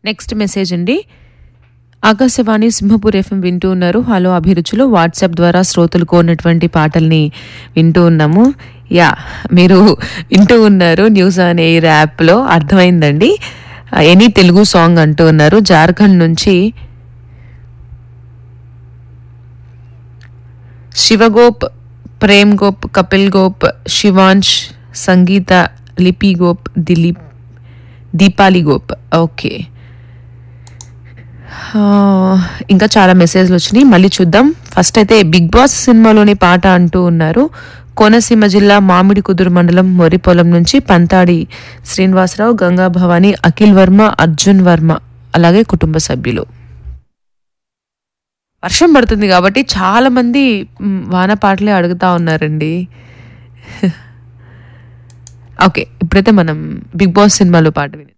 next message అండి Akashvani Simhapur FM వింటూ ఉన్నారు హలో అభిరుచులు వాట్సాప్ ద్వారా శ్రోతలు కోరినటువంటి పాటల్ని వింటూ ఉన్నాము యా మీరు వింటూ ఉన్నారు న్యూస్ ఆన్ ఎయిర్ యాప్లో అర్థమైందండి ఎనీ తెలుగు సాంగ్ అంటూ ఉన్నారు జార్ఖండ్ నుంచి శివగోప్ ప్రేమ్ గోప్ కపిల్ గోప్ శివాంష్ సంగీత లిపి గోప్ దిలీప్ దీపాలి గోప్ ఓకే ఆ, ఇంకా చాలా మెసేజ్లు వచ్చినాయి మళ్ళీ చూద్దాం ఫస్ట్ అయితే బిగ్ బాస్ సినిమాలోని పాట అంటూ ఉన్నారు కోనసీమ జిల్లా మామిడి కుదురు మండలం మొరిపొలం నుంచి పంతాడి శ్రీనివాసరావు గంగా భవాని అఖిల్ వర్మ అర్జున్ వర్మ అలాగే కుటుంబ సభ్యులు వర్షం పడుతుంది కాబట్టి చాలా మంది మ్, వాన పాటలే అడుగుతా ఉన్నారండి ఓకే ఇప్పుడైతే మనం బిగ్ బాస్ సినిమాలో పాట విని